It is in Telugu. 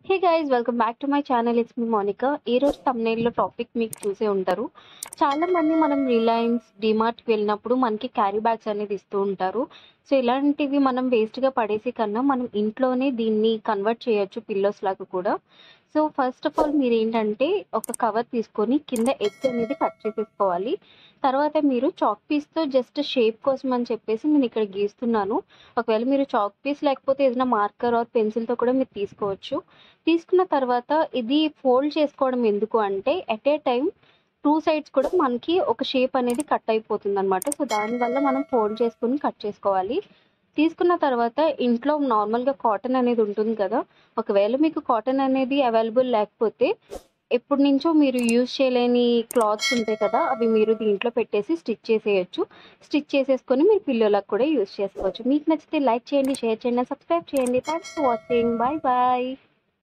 hey guys welcome back to my channel it's me Monika ఈ రోజు thumbnail లో టాపిక్ మీకు చూసే ఉంటారు చాలా మంది మనం రిలయన్స్ డిమార్ట్కి వెళ్ళినప్పుడు మనకి క్యారీ బ్యాగ్స్ అనేది ఇస్తూ ఉంటారు సో ఇలాంటివి మనం వేస్ట్గా పడేసి కన్నా మనం ఇంట్లోనే దీన్ని కన్వర్ట్ చేయొచ్చు పిల్లోస్ లాగా కూడా సో ఫస్ట్ ఆఫ్ ఆల్ మీరు ఏంటంటే ఒక కవర్ తీసుకొని కింద ఎగ్స్ అనేది కట్ చేసేసుకోవాలి తర్వాత మీరు చాక్ పీస్తో జస్ట్ షేప్ కోసం అని చెప్పేసి నేను ఇక్కడ గీస్తున్నాను ఒకవేళ మీరు చాక్ పీస్ లేకపోతే ఏదైనా మార్కర్ ఆర్ పెన్సిల్తో కూడా మీరు తీసుకోవచ్చు తీసుకున్న తర్వాత ఇది ఫోల్డ్ చేసుకోవడం ఎందుకు అంటే at a time two sides కూడా మనకి ఒక షేప్ అనేది కట్ అయిపోతుంది అనమాట సో దానివల్ల మనం ఫోల్డ్ చేసుకుని కట్ చేసుకోవాలి తీసుకున్న తర్వాత ఇంట్లో నార్మల్గా కాటన్ అనేది ఉంటుంది కదా ఒకవేళ మీకు కాటన్ అనేది అవైలబుల్ లేకపోతే ఎప్పటి నుంచో మీరు యూజ్ చేయలేని క్లాత్స్ ఉంటాయి కదా అవి మీరు దీంట్లో పెట్టేసి స్టిచ్ చేసేయచ్చు స్టిచ్ చేసేసుకొని మీరు పిల్లోలకు కూడా యూజ్ చేసుకోవచ్చు మీకు నచ్చితే లైక్ చేయండి షేర్ చేయండి సబ్స్క్రైబ్ చేయండి thanks for watching bye bye